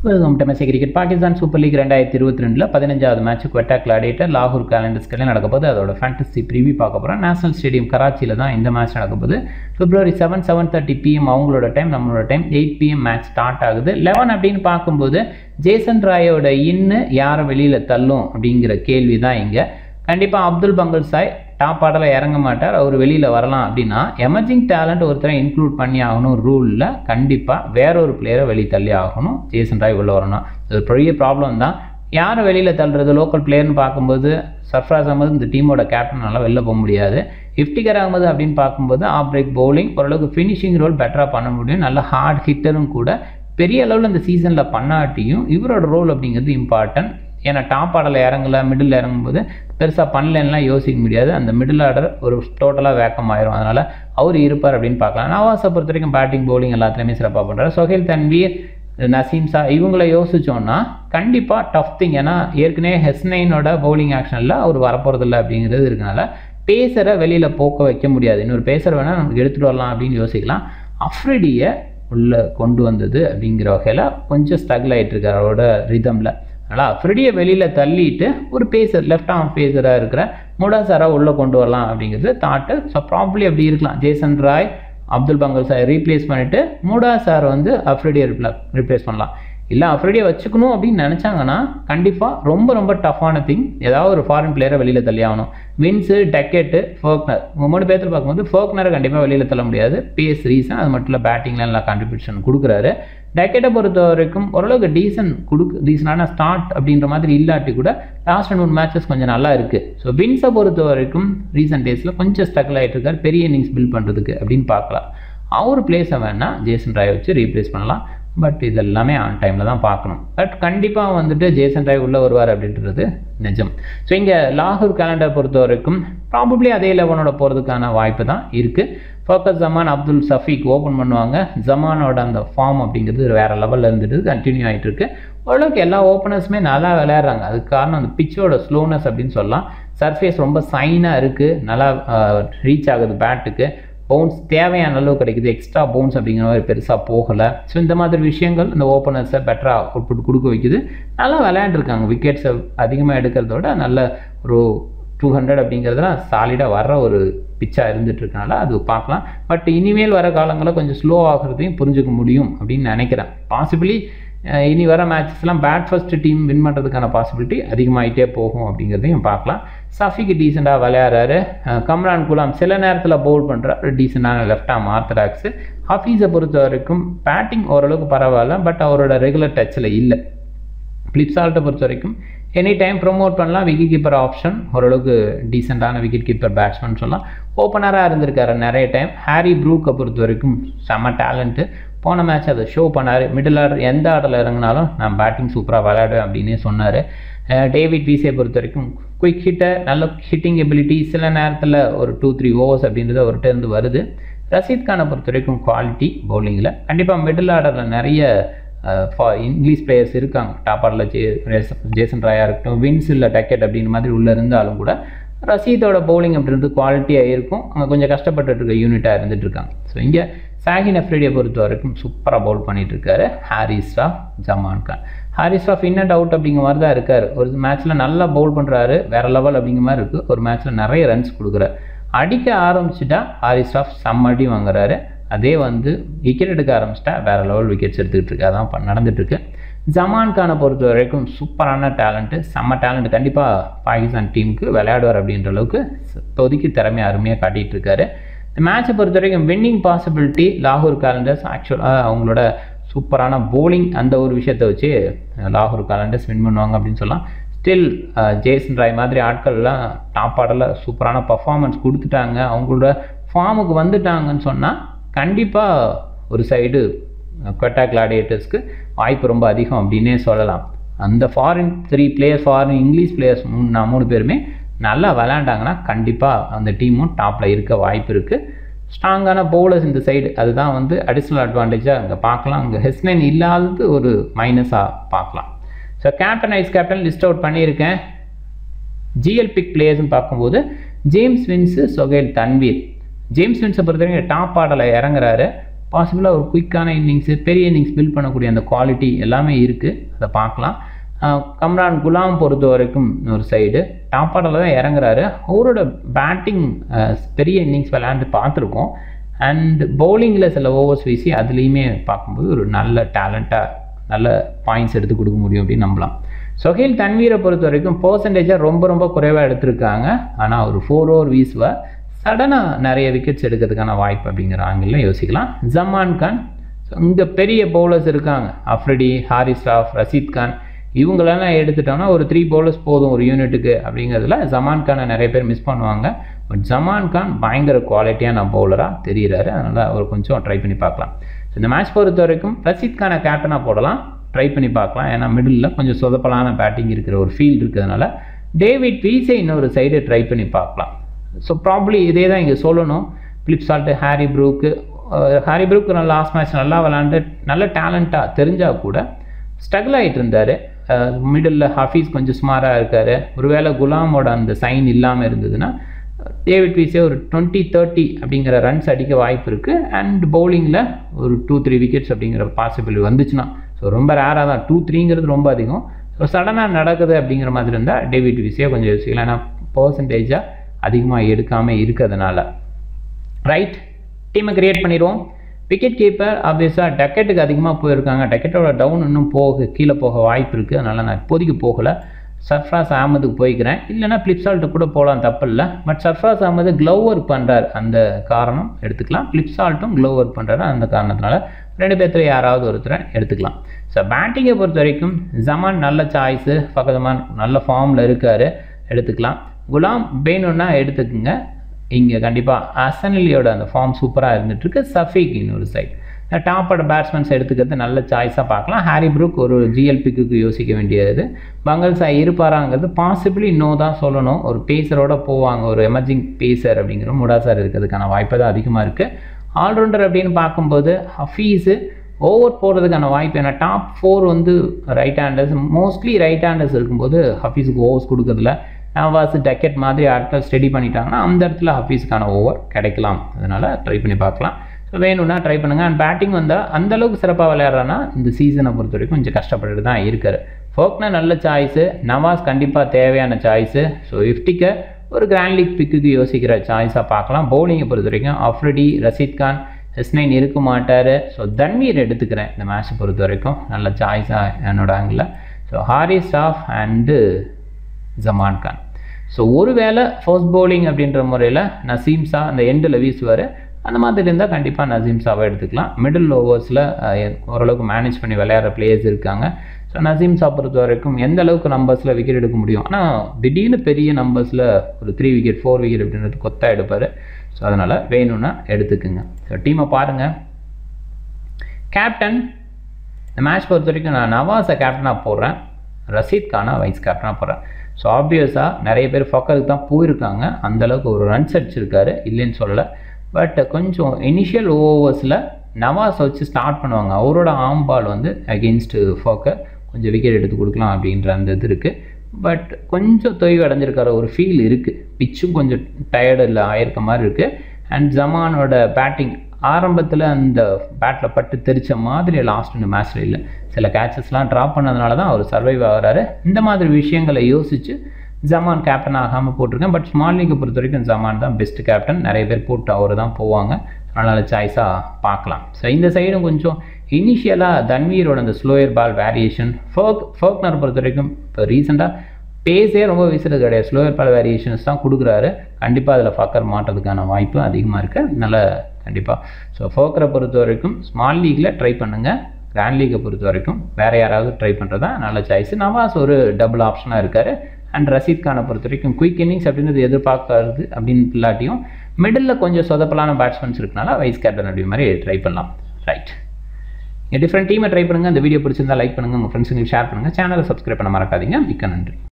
welcome டெமசி cricket Pakistan super league ரெண்டாயிரத்தி இருபத்தி ரெண்டில் பதினஞ்சாவது மேட்ச் குவெட்டா கிளாடியேட்டர் லாகூர் கேலண்டர்ஸ்கிட்ட நடக்க போகுது அதோட ஃபேண்டசி ப்ரீவியூ பார்க்க போகிறோம் நேஷனல் ஸ்டேடியம் கராச்சியில் தான் இந்த மேட்ச் நடக்க போகுது பிப்ரவரி செவன் செவன் தேர்ட்டி பிஎம் அவங்களோட டைம் நம்மளோட time eight PM match start ஆகுது லெவன் அப்படின்னு பார்க்கும்போது ஜேசன் ராயோட இன்னு யாரை வெளியில் தள்ளும் அப்படிங்கிற கேள்வி தான் இங்கே கண்டிப்பாக அப்துல் பங்கல் சாய் டாப் ஆர்டரில் இறங்க மாட்டார் அவர் வெளியில் வரலாம் அப்படின்னா எமர்ஜிங் டேலண்ட் ஒருத்தரை இன்க்ளூட் பண்ணி ஆகணும் ரூலில் கண்டிப்பாக வேற ஒரு பிளேயரை வெளியே தள்ளி ஆகணும் ஜேசன் ராய் உள்ள வரணும் அது ஒரு பெரிய ப்ராப்ளம் தான் யாரை வெளியில் தள்ளுறது லோக்கல் பிளேயர்னு பார்க்கும்போது சர்ஃப்ராஸ் அகமது இந்த டீமோட கேப்டனால வெளில போக முடியாது இஃப்டிகர் அகமது அப்படின்னு பார்க்கும்போது ஆஃப் பிரேக் பவுலிங் ஓரளவுக்கு ஃபினிஷிங் ரோல் பெட்டராக பண்ண முடியும் நல்ல ஹார்ட் ஹிட்டரும் கூட பெரிய அளவில் இந்த சீசனில் பண்ணாட்டியும் இவரோட ரோல் அப்படிங்கிறது இம்பார்ட்டன்ட் ஏன்னா டாப் ஆர்டரில் இறங்கல மிடில் இறங்கும்போது பெருசாக பண்ணலன்னுலாம் யோசிக்க முடியாது அந்த மிடில் ஆர்டர் ஒரு டோட்டலாக வேக்கம் ஆயிரும் அதனால் அவர் இருப்பார் அப்படின்னு பார்க்கலாம் நவாஸை பொறுத்த வரைக்கும் பேட்டிங் பவுலிங் எல்லாத்துலேயுமே சிறப்பாக பண்ணுறாரு சொஹேல் தன்வீர் நசீம் சா இவங்களை யோசித்தோன்னா கண்டிப்பாக டஃப் திங் ஏன்னா ஏற்கனவே ஹெஸ்னைனோட பவுலிங் ஆக்ஷனில் அவர் வரப்போகிறதில்ல அப்படிங்கிறது இருக்கனால பேசரை வெளியில் போக்க வைக்க முடியாது இன்னொரு பேசரை வேணால் நமக்கு எடுத்துகிட்டு வரலாம் அப்படின்னு யோசிக்கலாம் அஃப்ரிடியை உள்ளே கொண்டு வந்தது அப்படிங்கிற வகையில் கொஞ்சம் ஸ்ட்ரகிள் ஆகிட்டு இருக்கார் அவரோட ரிதமில் அதனால் அஃப்ரிடியை வெளியில் தள்ளிட்டு ஒரு பேசர் லெஃப்ட் ஆர்ம் பேசராக இருக்கிற முடாசாரா உள்ளே கொண்டு வரலாம் அப்படிங்கிறது தாட்டு ஸோ ப்ராப்ளி அப்படி இருக்கலாம் ஜேசன் ராய் அப்துல் பங்கல் சார் ரீப்ளேஸ் பண்ணிவிட்டு மூடா சார் வந்து அஃப்ரிடியை ரீப்ளேஸ் பண்ணலாம் இல்லை அஃப்ரிடியை வச்சுக்கணும் அப்படின்னு நினச்சாங்கன்னா கண்டிப்பாக ரொம்ப ரொம்ப டஃப்பான திங் ஏதாவது ஒரு ஃபாரின் பிளேயரை வெளியில் தள்ளி ஆகணும் வின்ஸு டெக்கெட்டு ஃபோக்னர் மூணு பேர்த்தில் பார்க்கும்போது ஃபோக்னரை கண்டிப்பாக வெளியில் தள்ள முடியாது பேஸ் ரீசன் அது மட்டும் இல்லை பேட்டிங்கில் நல்லா கான்ட்ரிபியூஷன் கொடுக்குறாரு டெக்கெட்டை பொறுத்த வரைக்கும் ஓரளவுக்கு டீசன் கொடுக்கு டீசனான ஸ்டார்ட் அப்படின்ற மாதிரி இல்லாட்டி கூட லாஸ்ட் ரெண்டு மூணு மேட்சஸ் கொஞ்சம் நல்லா இருக்குது ஸோ வின்ஸை பொறுத்த வரைக்கும் ரீசன்ட் டேஸில் கொஞ்சம் ஸ்ட்ரகிள் ஆகிட்டு இருக்கார் பெரிய இன்னிங்ஸ் பில்ட் பண்ணுறதுக்கு அப்படின்னு பார்க்கலாம் அவர் பிளேஸை வேணால் ஜேசன் ராய் வச்சு ரீப்ளேஸ் பண்ணலாம் பட் இது எல்லாமே ஆன் டைமில் தான் பார்க்கணும் பட் கண்டிப்பாக வந்துட்டு ஜேசன் ராய் உள்ளே வருவார் அப்படின்றது நிஜம் ஸோ இங்கே லாகூர் கேலண்டர் பொறுத்த வரைக்கும் ப்ராபப்ளி அதே லெவனோட போகிறதுக்கான வாய்ப்பு தான் இருக்குது ஃபோக்கஸ் ஜமான் அப்துல் சஃபீக் ஓப்பன் பண்ணுவாங்க ஜமானோட அந்த ஃபார்ம் அப்படிங்கிறது வேறு லெவலில் இருந்துட்டு கண்டினியூ ஆகிட்டு இருக்கு ஓரளவுக்கு எல்லா ஓப்பனர்ஸுமே நல்லா விளையாடுறாங்க அதுக்கு காரணம் அந்த பிச்சோட ஸ்லோனஸ் அப்படின்னு சொல்லலாம் சர்ஃபேஸ் ரொம்ப சைனாக இருக்குது நல்லா ரீச் ஆகுது பேட்டுக்கு பவுன்ஸ் தேவையான அளவு கிடைக்குது எக்ஸ்ட்ரா பவுன்ஸ் அப்படிங்கிற மாதிரி பெருசாக போகலை ஸோ இந்த மாதிரி விஷயங்கள் இந்த ஓப்பனர்ஸை பெட்டராக அவுட்புட் கொடுக்க வைக்குது நல்லா விளையாண்டுருக்காங்க விக்கெட்ஸை அதிகமாக எடுக்கிறதோட நல்ல ஒரு டூ ஹண்ட்ரட் அப்படிங்கிறதுலாம் சாலிடாக வர்ற ஒரு பிச்சாக இருந்துட்டு இருக்கனால அது பார்க்கலாம் பட் இனிமேல் வர காலங்களில் கொஞ்சம் ஸ்லோ ஆகிறதையும் புரிஞ்சுக்க முடியும் அப்படின்னு நினைக்கிறேன் பாசிபிளி இனி வர மேட்சஸ்லாம் பேட் ஃபர்ஸ்ட் டீம் வின் பண்ணுறதுக்கான பாசிபிலிட்டி அதிகமாகிட்டே போகும் அப்படிங்கிறதையும் பார்க்கலாம் சஃபிக்கு டீசெண்டாக விளையாடுறாரு கம்ரான் குலாம் சில நேரத்தில் பவுல் பண்ணுற ஒரு டீசெண்டான லெஃப்ட் ஆம் ஆர்த்தடாக்ஸு ஹஃபீஸை பொறுத்த வரைக்கும் பேட்டிங் ஓரளவுக்கு பரவாயில்ல பட் அவரோட ரெகுலர் டச்சில் இல்லை ஃப்ளிப்சால்ட்டை பொறுத்த வரைக்கும் எனி டைம் ப்ரொமோட் பண்ணலாம் விக்கெட் கீப்பர் ஆப்ஷன் ஓரளவுக்கு டீசெண்டான விக்கெட் கீப்பர் பேட்ஸ்மேன் சொல்லலாம் ஓப்பனராக இருந்திருக்காரு நிறைய டைம் ஹாரி ப்ரூக்கை பொறுத்த வரைக்கும் செம்ம டேலண்ட்டு போன மேட்ச் அதை ஷோ பண்ணார் மிடில் ஆர்டர் எந்த ஆர்டரில் இறங்கினாலும் நான் பேட்டிங் சூப்பராக விளையாடுவேன் அப்படின்னே சொன்னார் டேவிட் வீஸை பொறுத்த வரைக்கும் குயிக் ஹிட்டர் நல்ல ஹிட்டிங் எபிலிட்டி சில நேரத்தில் ஒரு டூ த்ரீ ஓவர்ஸ் அப்படின்றது அவர்கிட்ட இருந்து வருது ரஷீத் கானை பொறுத்த வரைக்கும் குவாலிட்டி பவுலிங்கில் கண்டிப்பாக மிடில் ஆர்டரில் நிறைய இங்கிலீஷ் பிளேயர்ஸ் இருக்காங்க டாப் ஆர்டரில் ஜே ஜேசன் ராயாக இருக்கட்டும் வின்ஸ் இல்லை டக்கெட் அப்படின்னு மாதிரி உள்ளே இருந்தாலும் கூட ரஷீதோட பவுலிங் அப்படின்றது குவாலிட்டியாக இருக்கும் அங்கே கொஞ்சம் கஷ்டப்பட்டு இருக்க யூனிட்டாக இருந்துட்டு இருக்காங்க ஸோ இங்கே சாகின் அஃப்ரிடியை பொறுத்த வரைக்கும் சூப்பராக பவுல் பண்ணிட்டு இருக்காரு Haris Rauf Zaman Khan Haris Rauf in and out அப்படிங்கிற மாதிரி தான் இருக்கார் ஒரு மேட்ச்சில் நல்லா பவுல் பண்ணுறாரு வேற லெவல் அப்படிங்கிற மாதிரி இருக்குது ஒரு மேட்ச்சில் நிறைய ரன்ஸ் கொடுக்குறாரு அடிக்க ஆரம்பிச்சுட்டா ஹாரிஸ் ராஃப் செம்மடி வாங்குறாரு அதே வந்து விக்கெட் எடுக்க ஆரம்பிச்சிட்டா வேறு லெவல் விக்கெட்ஸ் எடுத்துக்கிட்டு இருக்கு அதான் நடந்துட்டுருக்கு ஜமான் கானை பொறுத்த வரைக்கும் சூப்பரான டேலண்ட்டு செம்ம டேலண்ட் கண்டிப்பாக பாகிஸ்தான் டீமுக்கு விளையாடுவார் அப்படின்ற அளவுக்கு இப்போதைக்கு திறமையை அருமையாக காட்டிகிட்டு இருக்காரு இந்த மேட்சை பொறுத்த வரைக்கும் வின்னிங் பாசிபிலிட்டி லாகூர் கேலண்டர்ஸ் ஆக்சுவலாக அவங்களோட சூப்பரான போலிங் அந்த ஒரு விஷயத்தை வச்சு லாகூர் கேலண்டர்ஸ் வின் பண்ணுவாங்க அப்படின்னு சொல்லலாம் ஸ்டில் ஜேசன் ராய் மாதிரி ஆட்கள்லாம் டாப் ஆர்டரில் சூப்பரான பர்ஃபார்மன்ஸ் கொடுத்துட்டாங்க அவங்களோட ஃபார்முக்கு வந்துட்டாங்கன்னு சொன்னால் கண்டிப்பாக ஒரு சைடு கொட்டா கிளாடியேட்டர்ஸ்க்கு வாய்ப்பு ரொம்ப அதிகம் அப்படின்னே சொல்லலாம் அந்த foreign three players foreign English players மூணு மூணு பேருமே நல்லா விளையாண்டாங்கன்னா கண்டிப்பாக அந்த டீமும் டாப்பில் இருக்க வாய்ப்பு இருக்குது ஸ்ட்ராங்கான பவுலர்ஸ் இந்த சைடு அதுதான் வந்து அடிஷ்னல் அட்வான்டேஜாக அங்கே பார்க்கலாம் அங்கே ஹெஸ்லைன் இல்லாதது ஒரு மைனஸாக பார்க்கலாம் ஸோ கேப்டன் ஐஸ் கேப்டன் லிஸ்ட் அவுட் பண்ணியிருக்கேன் ஜிஎல் பிக் பிளேயர்ஸ்னு பார்க்கும்போது James Vince Sohail Tanveer James வின்ஸை பொறுத்த வரைக்கும் டாப் ஆர்டரில் இறங்குறாரு பாசிபிளாக ஒரு குயிக்கான இன்னிங்ஸு பெரிய இன்னிங்ஸ் பில்ட் பண்ணக்கூடிய அந்த குவாலிட்டி எல்லாமே இருக்குது அதை பார்க்கலாம் கம்ரான் குலாம் பொறுத்த வரைக்கும் ஒரு சைடு டாப் ஆர்டரில் தான் இறங்குறாரு அவரோட பேட்டிங் பெரிய இன்னிங்ஸ் விளையாண்டு பார்த்துருக்கோம் அண்ட் பவுலிங்கில் சில ஓவர்ஸ் வீசி அதுலேயுமே பார்க்கும்போது ஒரு நல்ல டேலண்ட்டாக நல்ல பாயிண்ட்ஸ் எடுத்து கொடுக்க முடியும் அப்படின்னு நம்பலாம் சொஹேல் தன்வீரை பொறுத்த வரைக்கும் பர்சன்டேஜாக ரொம்ப ரொம்ப குறைவாக எடுத்திருக்காங்க ஆனால் ஒரு ஃபோர் ஓவர் வீசுவா சடனாக நிறைய விக்கெட்ஸ் எடுக்கிறதுக்கான வாய்ப்பு அப்படிங்கிற ஆங்கிளில் யோசிக்கலாம் ஜமான் கான் இங்கே பெரிய பவுலர்ஸ் இருக்காங்க அஃப்ரிடி ஹாரிஸ் ராஃப் ரஷீத் கான் இவங்களெல்லாம் எடுத்துட்டோம்னா ஒரு த்ரீ பவுலர்ஸ் போதும் ஒரு யூனிட்டுக்கு அப்படிங்கிறதுல ஜமான் கானை நிறைய பேர் மிஸ் பண்ணுவாங்க பட் ஜமான் கான் பயங்கர குவாலிட்டியான பவுலராக தெரிகிறாரு அதனால் அவர் கொஞ்சம் ட்ரை பண்ணி பார்க்கலாம் ஸோ இந்த மேட்ச் பொறுத்த வரைக்கும் ரஷீத் கானை கேப்டனாக போடலாம் ட்ரை பண்ணி பார்க்கலாம் ஏன்னா மிடில் கொஞ்சம் சொதப்பலான பேட்டிங் இருக்கிற ஒரு ஃபீல்டு இருக்கிறதுனால டேவிட் வீஸை இன்னொரு சைடு ட்ரை பண்ணி பார்க்கலாம் ஸோ ப்ராப்ளி இதே தான் இங்கே சொல்லணும் Phil Salt Harry Brook Harry Brook last match நல்லா விளாண்டு நல்ல டேலண்ட்டாக தெரிஞ்சால் கூட ஸ்ட்ரகிள் ஆகிட்டு இருந்தார் மிடில் ஹஃபீஸ் கொஞ்சம் சுமாராக இருக்கார் ஒருவேளை குலாமோட அந்த சைன் இல்லாமல் இருந்ததுன்னா டேவிட் வீஸே ஒரு டுவெண்ட்டி தேர்ட்டி அப்படிங்கிற ரன்ஸ் அடிக்க வாய்ப்பு இருக்குது அண்ட் பவுலிங்கில் ஒரு டூ த்ரீ விக்கெட்ஸ் அப்படிங்கிற பாசிபிலிட்டி வந்துச்சுன்னா ஸோ ரொம்ப ரேராக தான் டூ த்ரீங்கிறது ரொம்ப அதிகம் ஸோ சடனாக நடக்குது அப்படிங்கிற மாதிரி இருந்தால் டேவிட் வீஸே கொஞ்சம் யோசிக்கலாம் ஏன்னா பர்சன்டேஜாக அதிகமாக எடுக்காமல் இருக்கிறதுனால ரைட் டீமை கிரியேட் பண்ணிடுவோம் விக்கெட் கீப்பர் ஆப்வியஸாக டக்கெட்டுக்கு அதிகமாக போயிருக்காங்க டக்கெட்டோட டவுன் இன்னும் போக கீழே போக வாய்ப்பு இருக்குது அதனால் நான் இப்போதைக்கு போகலை சர்ஃப்ராஸ் அகமதுக்கு போய்க்கிறேன் இல்லைனா ஃப்ளிப்சால்ட்டு கூட போகலாம் தப்பு இல்லை but Sarfaraz Ahmed glove work பண்ணுறார் அந்த காரணம் எடுத்துக்கலாம் ஃப்ளிப்சால்ட்டும் க்ளவ் ஒர்க் பண்ணுறாரு அந்த காரணத்தினால ரெண்டு பேர்த்துல யாராவது ஒருத்தரை எடுத்துக்கலாம் ஸோ பேட்டிங்கை பொறுத்த வரைக்கும் ஜமான் நல்ல சாய்ஸு ஃபகதமான் நல்ல ஃபார்மில் இருக்கார் எடுத்துக்கலாம் குலாம் வேணும்னா எடுத்துக்குங்க இங்கே கண்டிப்பாக அசனிலியோட அந்த ஃபார்ம் சூப்பராக இருந்துகிட்ருக்கு சஃபீக் இன்னொரு சைட் டாப்போட பேட்ஸ்மேன்ஸ் எடுத்துக்கிறது நல்ல சாய்ஸாக பார்க்கலாம் ஹாரி ப்ரூக் ஒரு ஜிஎல்பிக்கு யோசிக்க வேண்டியது பங்கல் சாய் இருப்பாராங்கிறது பாசிபிளி நோ தான் சொல்லணும் ஒரு பேசரோட போவாங்க ஒரு எமர்ஜிங் பேசர் அப்படிங்கிற முடாசார் இருக்கிறதுக்கான வாய்ப்பு தான் அதிகமாக இருக்குது ஆல்ரவுண்டர் அப்படின்னு பார்க்கும்போது ஹஃபீஸு ஓவர் போடுறதுக்கான வாய்ப்பு ஏன்னா டாப் ஃபோர் வந்து right handers mostly right handers இருக்கும்போது ஹஃபீஸுக்கு ஓவர்ஸ் கொடுக்கறதில்ல நவாஸ் டக்கெட் மாதிரி ஆட்கள் ஸ்டடி பண்ணிட்டாங்கன்னா அந்த இடத்துல ஹஃபீஸுக்கான ஓவர் கிடைக்கலாம் அதனால் ட்ரை பண்ணி பார்க்கலாம் ஸோ வேணும்னா ட்ரை பண்ணுங்கள் அண்ட் பேட்டிங் வந்தால் அந்தளவுக்கு சிறப்பாக விளையாடுறான்னா இந்த சீசனை பொறுத்த வரைக்கும் கொஞ்சம் கஷ்டப்பட்டுட்டு தான் இருக்கார் ஃபோக்னர் நல்ல சாய்ஸு நவாஸ் கண்டிப்பாக தேவையான சாய்ஸு ஸோ இஃப்டிக்கை ஒரு கிராண்ட் லீக் பிக்குக்கு யோசிக்கிற சாய்ஸாக பார்க்கலாம் பவுலிங்கை பொறுத்த வரைக்கும் அஃப்ரிடி ரஷீத் கான் எஸ்னைன் இருக்க மாட்டார் ஸோ தன்வீர் எடுத்துக்கிறேன் இந்த மேட்ச்சை பொறுத்த வரைக்கும் நல்ல சாய்ஸாக என்னோட ஆங்கிளில் ஸோ ஹாரிஸ் ஆஃப் அண்டு ஜமான் கான் ஸோ ஒருவேளை ஃபர்ஸ்ட் பவுலிங் அப்படின்ற முறையில் நசீம் ஷா அந்த எண்டில் வீசுவார் அந்த மாதிரி இருந்தால் கண்டிப்பாக நசீம் ஷாவை எடுத்துக்கலாம் மிடில் ஓவர்ஸில் ஓரளவுக்கு மேனேஜ் பண்ணி விளையாடுற பிளேயர்ஸ் இருக்காங்க ஸோ நசீம் ஷா பொறுத்த வரைக்கும் எந்த அளவுக்கு நம்பர்ஸில் விக்கெட் எடுக்க முடியும் ஆனால் திடீர்னு பெரிய நம்பர்ஸில் ஒரு த்ரீ விக்கெட் ஃபோர் விக்கெட் அப்படின்றது கொத்தா எடுப்பார் ஸோ அதனால் வேணும்னா எடுத்துக்குங்க ஸோ டீமை பாருங்கள் கேப்டன் இந்த மேட்ச் பொறுத்த வரைக்கும் நான் நவாஸை கேப்டனாக போடுறேன் ரஷீத் கானை வைஸ் கேப்டனாக போடுறேன் ஸோ ஆப்வியஸாக நிறைய பேர் ஃபக்கருக்கு தான் போயிருக்காங்க அந்தளவுக்கு ஒரு ரன்ஸ் அடிச்சிருக்காரு இல்லைன்னு சொல்லலை பட் கொஞ்சம் இனிஷியல் ஓவர்ஸில் நவாஸ் வச்சு ஸ்டார்ட் பண்ணுவாங்க அவரோட ஆம் பால் வந்து அகெயின்ஸ்டு ஃபோக்கை கொஞ்சம் விக்கெட் எடுத்து கொடுக்கலாம் அப்படின்ற அந்த இது இருக்குது பட் கொஞ்சம் தொய்வு அடைஞ்சிருக்கிற ஒரு ஃபீல் இருக்குது பிச்சும் கொஞ்சம் டயர்டு இல்லை ஆயிருக்க மாதிரி இருக்குது அண்ட் ஜமானோட பேட்டிங் ஆரம்பத்தில் அந்த பேட்டில் பட்டு தெரிச்ச மாதிரி லாஸ்ட் இந்த மேட்ச்சில் இல்லை சில கேச்சஸ்லாம் ட்ராப் பண்ணதுனால தான் அவர் சர்வைவ் ஆகிறாரு இந்த மாதிரி விஷயங்களை யோசித்து ஜமான் கேப்டன் ஆகாமல் போட்டிருக்கேன் பட் ஸ்மால் லீக்கை பொறுத்த வரைக்கும் ஜமான் தான் பெஸ்ட் கேப்டன் நிறைய பேர் போட்டு அவர் தான் போவாங்க அதனால் சாய்ஸாக பார்க்கலாம் ஸோ இந்த சைடும் கொஞ்சம் இனிஷியலாக தன்வீரோட அந்த ஸ்லோயர் பால் வேரியேஷன் ஃபர்க் ஃபர்க்னர் பொறுத்த வரைக்கும் இப்போ ரீசெண்டாக பேஸே ரொம்ப வீசுறது கிடையாது ஸ்லோயர் பால் வேரியேஷன்ஸ் தான் கொடுக்குறாரு கண்டிப்பாக அதில் ஃபக்கர் மாட்டுறதுக்கான வாய்ப்பு அதிகமாக இருக்குது அதனால் கண்டிப்பாக ஸோ ஃபோக்கரை பொறுத்த வரைக்கும் ஸ்மால் லீக்கில் ட்ரை பண்ணுங்கள் கிராண்ட் லீக்கை பொறுத்த வரைக்கும் வேறு யாராவது ட்ரை பண்ணுறது தான் நல்ல சாய்ஸ் நவாஸ் ஒரு டபுள் ஆப்ஷனாக இருக்கார் அண்ட் ரஷீத் கானை பொறுத்த வரைக்கும் குயிக் இன்னிங்ஸ் அப்படின்றது எதிர்பார்க்கறது அப்படின்னு இல்லாட்டியும் மிடில் கொஞ்சம் சொதப்பலான பேட்ஸ்மேன்ஸ் இருக்கனால வைஸ் கேப்டன் அப்படி மாதிரி ட்ரை பண்ணலாம் ரைட் டிஃப்ரெண்ட் டீமை ட்ரை பண்ணுங்கள் இந்த வீடியோ பிடிச்சிருந்தா லைக் பண்ணுங்கள் உங்கள் ஃப்ரெண்ட்ஸுங்களுக்கு ஷேர் பண்ணுங்கள் சேனலை சப்ஸ்கிரைப் பண்ண மறக்காதீங்க மிக்க நன்றி